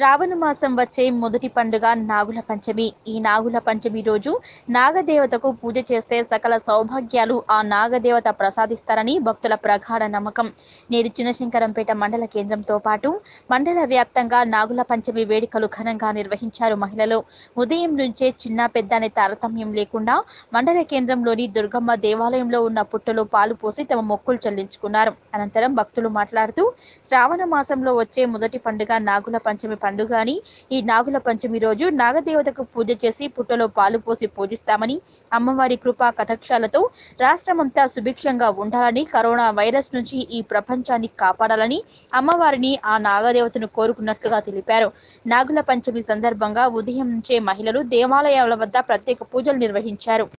శ్రావణ మాసం వచ్చే మొదటి పండుగ నాగుల పంచమి ఈ నాగుల పంచమి రోజు నాగదేవతకు పూజ చేస్తే సకల సౌభాగ్యాలు ఆ నాగదేవత ప్రసాదిస్తారని భక్తుల ప్రగాఢ నమ్మకం నేడు చిన్నశంకరంపేట మండల కేంద్రంతో పాటు మండల వ్యాప్తంగా నాగుల పంచమి వేడుకలు ఘనంగా నిర్వహించారు మహిళలు ఉదయం నుంచే చిన్న పెద్ద అనే తారతమ్యం లేకుండా మండల కేంద్రంలోని దుర్గమ్మ దేవాలయంలో ఉన్న పుట్టలో పాలు పోసి తమ మొక్కులు చెల్లించుకున్నారు అనంతరం భక్తులు మాట్లాడుతూ శ్రావణ మాసంలో వచ్చే మొదటి పండుగ నాగుల పంచమి పండుగ అని ఈ నాగుల పంచమి రోజు నాగదేవతకు పూజ చేసి పుట్టలో పాలు పోసి పూజిస్తామని అమ్మవారి కృపా కటాక్షాలతో రాష్ట్రమంతా సుభిక్షంగా ఉండాలని కరోనా వైరస్ నుంచి ఈ ప్రపంచాన్ని కాపాడాలని అమ్మవారిని ఆ నాగదేవతను కోరుకున్నట్లుగా తెలిపారు నాగుల పంచమి సందర్భంగా ఉదయం నుంచే మహిళలు దేవాలయాల వద్ద ప్రత్యేక పూజలు నిర్వహించారు